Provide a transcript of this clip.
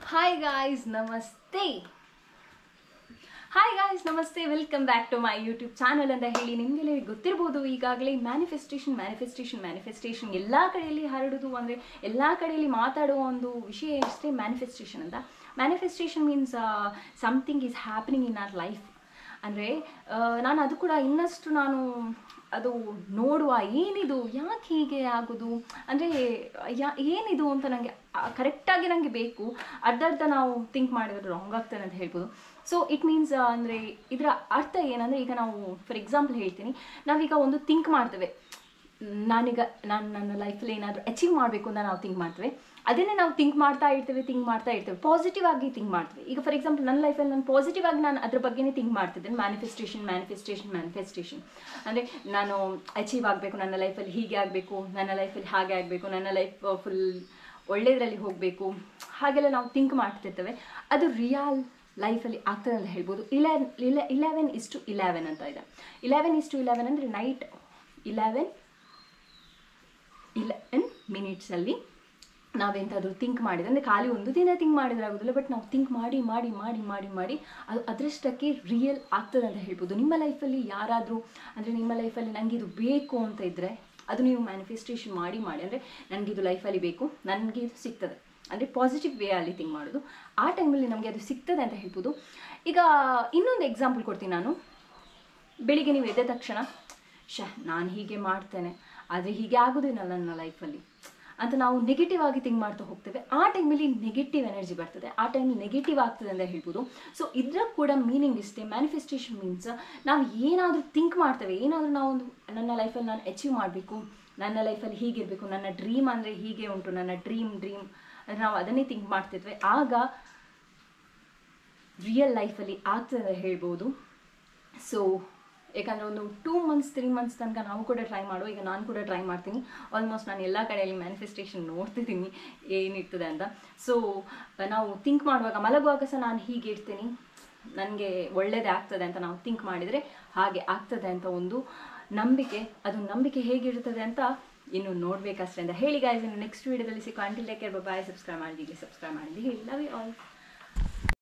hi guys ನಮಸ್ತೆ hi guys ನಮಸ್ತೆ welcome back to my YouTube channel ಅಂತ ಹೇಳಿ ನಿಮಗೆಲ್ಲ ಗೊತ್ತಿರ್ಬೋದು ಈಗಾಗಲೇ ಮ್ಯಾನಿಫೆಸ್ಟೇಷನ್ ಮ್ಯಾನಿಫೆಸ್ಟೇಷನ್ ಮ್ಯಾನಿಫೆಸ್ಟೇಷನ್ ಎಲ್ಲ ಕಡೆಯಲ್ಲಿ ಹರಡುದು ಅಂದರೆ ಎಲ್ಲ ಕಡೆಯಲ್ಲಿ ಮಾತಾಡುವ ಒಂದು ವಿಷಯ ಅಷ್ಟೇ ಮ್ಯಾನಿಫೆಸ್ಟೇಷನ್ ಅಂತ manifestation means something is happening in our life ಅಂದರೆ ನಾನು ಅದು ಕೂಡ ಇನ್ನಷ್ಟು ನಾನು ಅದು ನೋಡುವ ಏನಿದು ಯಾಕೆ ಹೀಗೆ ಆಗೋದು ಅಂದರೆ ಯಾ ಏನಿದು ಅಂತ ನನಗೆ ಕರೆಕ್ಟಾಗಿ ನನಗೆ ಬೇಕು ಅರ್ಧ ಅರ್ಧ ನಾವು ಥಿಂಕ್ ಮಾಡಿದ್ರೆ ರಾಂಗ್ ಆಗ್ತದೆ ಅಂತ ಹೇಳ್ಬೋದು ಸೊ ಇಟ್ ಮೀನ್ಸ್ ಅಂದರೆ ಇದರ ಅರ್ಥ ಏನಂದರೆ ಈಗ ನಾವು ಫಾರ್ ಎಕ್ಸಾಂಪಲ್ ಹೇಳ್ತೀನಿ ನಾವೀಗ ಒಂದು ಥಿಂಕ್ ಮಾಡ್ತೇವೆ ನಾನೀಗ ನಾನು ನನ್ನ ಲೈಫಲ್ಲಿ ಏನಾದರೂ ಅಚೀವ್ ಮಾಡಬೇಕು ಅಂತ ನಾವು ಥಿಂಕ್ ಮಾಡ್ತೇವೆ ಅದನ್ನೇ ನಾವು ಥಿಂಕ್ ಮಾಡ್ತಾ ಇರ್ತೇವೆ ಥಿಂಕ್ ಮಾಡ್ತಾ ಇರ್ತೇವೆ ಪಾಸಿಟಿವ್ ಆಗಿ ಥಿಂಕ್ ಮಾಡ್ತೇವೆ ಈಗ ಫಾರ್ ಎಕ್ಸಾಂಪಲ್ ನನ್ನ ಲೈಫಲ್ಲಿ ನಾನು ಪಾಸಿಟಿವ್ ಆಗಿ ನಾನು ಅದ್ರ ಬಗ್ಗೆನೇ ಥಿಂಕ್ ಮಾಡ್ತಿದ್ದೇನೆ ಮ್ಯಾನಿಫೆಸ್ಟೇಷನ್ ಮ್ಯಾನಿಫೆಸ್ಟೇಷನ್ ಮ್ಯಾನಿಫೆಸ್ಟೇಷನ್ ಅಂದರೆ ನಾನು ಅಚೀವ್ ಆಗಬೇಕು ನನ್ನ ಲೈಫಲ್ಲಿ ಹೀಗೆ ಆಗಬೇಕು ನನ್ನ ಲೈಫಲ್ಲಿ ಹಾಗೆ ಆಗಬೇಕು ನನ್ನ ಲೈಫ್ ಫುಲ್ ಒಳ್ಳೆಯದರಲ್ಲಿ ಹೋಗಬೇಕು ಹಾಗೆಲ್ಲ ನಾವು ಥಿಂಕ್ ಮಾಡ್ತಿರ್ತೇವೆ ಅದು ರಿಯಲ್ ಲೈಫಲ್ಲಿ ಆಗ್ತದೆ ಅಂತ ಹೇಳ್ಬೋದು ಇಲೆವೆನ್ ಇಲೆ ಇಲೆವೆನ್ ಇಸ್ ಟು ಇಲೆವೆನ್ ಅಂತ ಇದೆ ಇಲೆವೆನ್ ಇಸ್ ಟು ಇಲೆವೆನ್ ಅಂದರೆ ನೈಟ್ ಇಲೆವೆನ್ ಇಲೆವೆನ್ ಮಿನಿಟ್ಸಲ್ಲಿ ನಾವೆಂತಾದರೂ ಥಿಂಕ್ ಮಾಡಿದ್ರೆ ಅಂದರೆ ಖಾಲಿ ಒಂದು ದಿನ ಥಿಂಕ್ ಮಾಡಿದ್ರೆ ಆಗೋದಿಲ್ಲ ಬಟ್ ನಾವು ಥಿಂಕ್ ಮಾಡಿ ಮಾಡಿ ಮಾಡಿ ಮಾಡಿ ಮಾಡಿ ಅದು ಅದರಷ್ಟಕ್ಕೆ ರಿಯಲ್ ಆಗ್ತದೆ ಅಂತ ಹೇಳ್ಬೋದು ನಿಮ್ಮ ಲೈಫಲ್ಲಿ ಯಾರಾದರೂ ಅಂದರೆ ನಿಮ್ಮ ಲೈಫಲ್ಲಿ ನನಗೆ ಇದು ಬೇಕು ಅಂತ ಇದ್ದರೆ ಅದು ನೀವು ಮ್ಯಾನಿಫೆಸ್ಟೇಷನ್ ಮಾಡಿ ಮಾಡಿ ಅಂದರೆ ನನಗೆ ಇದು ಲೈಫಲ್ಲಿ ಬೇಕು ನನಗೆ ಇದು ಸಿಗ್ತದೆ ಅಂದರೆ ಪಾಸಿಟಿವ್ ವೇ ಅಲ್ಲಿ ಥಿಂಕ್ ಮಾಡೋದು ಆ ಟೈಮಲ್ಲಿ ನಮಗೆ ಅದು ಸಿಗ್ತದೆ ಅಂತ ಹೇಳ್ಬೋದು ಈಗ ಇನ್ನೊಂದು ಎಕ್ಸಾಂಪಲ್ ಕೊಡ್ತೀನಿ ನಾನು ಬೆಳಿಗ್ಗೆ ನೀವು ಎದ್ದ ತಕ್ಷಣ ಶ ನಾನು ಹೀಗೆ ಮಾಡ್ತೇನೆ ಆದರೆ ಹೀಗೆ ಆಗೋದಿಲ್ಲ ನನ್ನ ಲೈಫಲ್ಲಿ ಅಂತ ನಾವು ನೆಗೆಟಿವ್ ಆಗಿ ಥಿಂಕ್ ಮಾಡ್ತಾ ಹೋಗ್ತೇವೆ ಆ ಟೈಮಲ್ಲಿ ನೆಗೆಟಿವ್ ಎನರ್ಜಿ ಬರ್ತದೆ ಆ ಟೈಮ್ ನೆಗೆಟಿವ್ ಆಗ್ತದೆ ಅಂತ ಹೇಳ್ಬೋದು ಸೊ ಇದರ ಕೂಡ ಮೀನಿಂಗ್ ಇಷ್ಟೇ ಮ್ಯಾನಿಫೆಸ್ಟೇಷನ್ ಮೀನ್ಸ್ ನಾವು ಏನಾದರೂ ಥಿಂಕ್ ಮಾಡ್ತೇವೆ ಏನಾದರೂ ನಾವು ಒಂದು ನನ್ನ ಲೈಫಲ್ಲಿ ನಾನು ಅಚೀವ್ ಮಾಡಬೇಕು ನನ್ನ ಲೈಫಲ್ಲಿ ಹೀಗಿರಬೇಕು ನನ್ನ ಡ್ರೀಮ್ ಅಂದರೆ ಹೀಗೆ ಉಂಟು ನನ್ನ ಡ್ರೀಮ್ ಡ್ರೀಮ್ ಅಂದರೆ ನಾವು ಅದನ್ನೇ ಥಿಂಕ್ ಮಾಡ್ತಿದ್ವಿ ಆಗ ರಿಯಲ್ ಲೈಫಲ್ಲಿ ಆಗ್ತದೆ ಅಂತ ಹೇಳ್ಬೋದು ಸೊ ಯಾಕಂದರೆ ಒಂದು ಟೂ ಮಂತ್ಸ್ ತ್ರೀ ಮಂತ್ಸ್ ತನಕ ನಾವು ಕೂಡ ಟ್ರೈ ಮಾಡುವ ಈಗ ನಾನು ಕೂಡ ಟ್ರೈ ಮಾಡ್ತೀನಿ ಆಲ್ಮೋಸ್ಟ್ ನಾನು ಎಲ್ಲ ಕಡೆಯಲ್ಲಿ ಮ್ಯಾನಿಫೆಸ್ಟೇಷನ್ ನೋಡ್ತಿದ್ದೀನಿ ಏನಿರ್ತದೆ ಅಂತ ಸೊ ನಾವು ಥಿಂಕ್ ಮಾಡುವಾಗ ಮಲಗುವಾಗ ಸಹ ನಾನು ಹೀಗೆ ಇರ್ತೀನಿ ನನಗೆ ಒಳ್ಳೇದೇ ಆಗ್ತದೆ ಅಂತ ನಾವು ಥಿಂಕ್ ಮಾಡಿದರೆ ಹಾಗೆ ಆಗ್ತದೆ ಅಂತ ಒಂದು ನಂಬಿಕೆ ಅದು ನಂಬಿಕೆ ಹೇಗಿರ್ತದೆ ಅಂತ ಇನ್ನು ನೋಡಬೇಕಷ್ಟೇ ಅಂತ ಹೇಳಿ ಗಾಯ್ಸ್ ಇನ್ನು ನೆಕ್ಸ್ಟ್ ವೀಡಿಯೋದಲ್ಲಿ ಸಿಕ್ಕೋ until take care bye subscribe ಮಾಡಿದ್ದೀವಿ ಸಬ್ಸ್ಕ್ರೈಬ್ ಮಾಡಿದ್ದೀವಿ ಲವ್ ಯು ಆಲ್